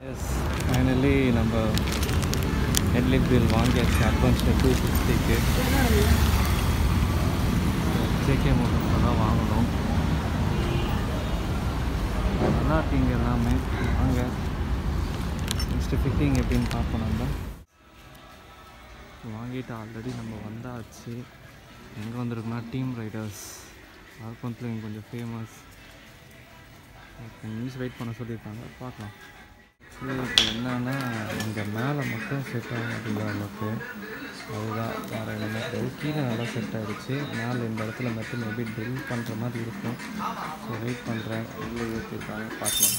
S finally நம்ம headlight bill வாங்கியாச்சு அட்வான்ஸில் டூ ஃபிஃப்டிக்கு ஜேகே மோட்டர்ஸில் தான் வாங்கணும் நல்லா இருக்கீங்க எல்லாமே வாங்க நெக்ஸ்ட்டு ஃபிட்டிங் எப்படின்னு பார்ப்போம் நம்ம வாங்கிட்டு ஆல்ரெடி நம்ம வந்தாச்சு எங்கே வந்திருக்குன்னா டீம் ரைடர்ஸ் ஆர்கொந்தில் இங்கே கொஞ்சம் ஃபேமஸ் நியூஸ் வெயிட் பண்ண சொல்லியிருக்காங்க பார்க்கலாம் ஆக்சுவலி இப்போ என்னன்னா இங்கே மேலே மட்டும் செட் ஆக மாட்டேங்குது அளவுக்கு அதுதான் வேறு எதுவுமே கிடையாது கீழே நல்லா செட் ஆகிடுச்சு மேலே இந்த இடத்துல மட்டும் மேபி ட்ரில் பண்ணுற மாதிரி இருக்கும் ஸோ வெயிட் பண்ணுறேன் உள்ளே ஏற்றிருக்காங்க பார்க்கலாம்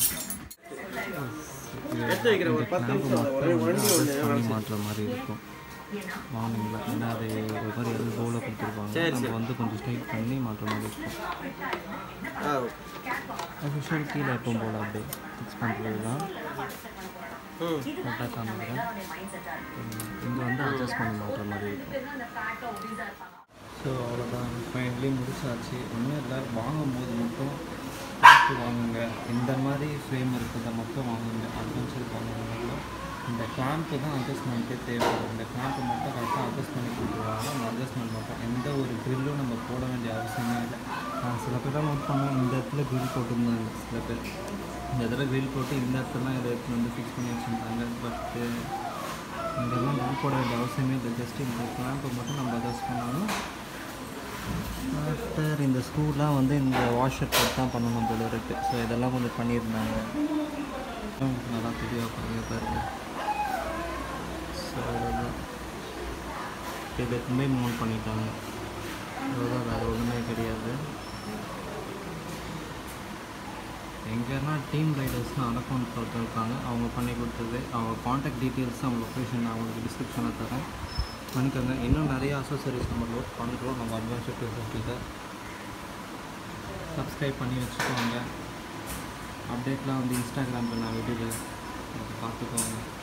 மாற்றுற மாதிரி இருக்கும் மார்னிங்கில் ஏன்னா அது ஒரு மாதிரி எல்போவில் கொடுத்துருப்பாங்க நம்ம வந்து கொஞ்சம் ஸ்ட்ரைட் பண்ணி மாற்றுற மாதிரி இருக்கும் அஃபிஷியல் கீழே எப்பவும் போல் அப்படியே ஃபிக்ஸ் பண்ணுறது தான் கரெக்டாக காமிக்கிறேன் இங்கே வந்து அட்ஜஸ்ட் பண்ணி மாட்டுற மாதிரி இருக்கும் ஸோ அவ்வளோதான் ஃபைனலி முடிச்சாச்சு ஒன்றும் இல்லை வாங்கும்போது மட்டும் பார்த்து வாங்குங்க இந்த மாதிரி ஃப்ரேம் இருக்கிறத மட்டும் வாங்குங்க அட்வென்ச்சர் வாங்குறதுனால இந்த கிளாம்ப்பு தான் அட்ஜஸ்ட்மெண்ட்டே தேவைப்படும் இந்த கிளாம்ப்பு மட்டும் கரெக்டாக அட்ஜஸ்ட் பண்ணி கொடுத்துருவாங்க அந்த அட்ஜஸ்ட்மெண்ட் மட்டும் எந்த ஒரு க்ரில்லும் நம்ம போட வேண்டிய அவசியமே இல்லை நான் சில பேர் தான் நோட் பண்ணேன் இந்த இடத்துல க்ரில் போட்டிருந்தாங்க சில பேர் இந்த இடத்துல க்ரில் போட்டு இந்த இடத்துலலாம் இதை எடுத்து வந்து ஃபிக்ஸ் பண்ணி வச்சுருந்தாங்க பட்டு இதெல்லாம் க்ரில் போட வேண்டிய அவசியமே இல்லை ஜஸ்ட் இந்த கிளாம்பை மட்டும் நம்ம அட்ஜஸ்ட் பண்ணாலும் ஆஃப்டர் இந்த ஸ்க்ரூலாம் வந்து இந்த வாஷர் போட்டு தான் பண்ணணும் போல இருக்குது ஸோ இதெல்லாம் கொஞ்சம் பண்ணியிருந்தாங்க நல்லா தெளிவாக பண்ணி பாருங்க ஸோ அவ்வளோதான் இதை எடுத்துமே மவுண்ட் பண்ணிட்டாங்க அவ்வளோதான் வேறு ஒன்றுமே கிடையாது எங்கன்னா டீம் ரைடர்ஸ்னு அனௌண்ட் இருக்காங்க அவங்க பண்ணி கொடுத்தது அவங்க காண்டாக்ட் டீட்டெயில்ஸ் அவங்க லொக்கேஷன் அவங்களுக்கு டிஸ்கிரிப்ஷனில் தரேன் பண்ணிக்கோங்க இன்னும் நிறைய அசசரிஸ் நம்ம லோட் பண்ணுறோம் நம்ம அட்வான்ஸ் டூ ஃபிஃப்டியில் சப்ஸ்கிரைப் பண்ணி வச்சுக்கோங்க அப்டேட்லாம் வந்து இன்ஸ்டாகிராமில் நான் விடுவேன் பார்த்துக்கோங்க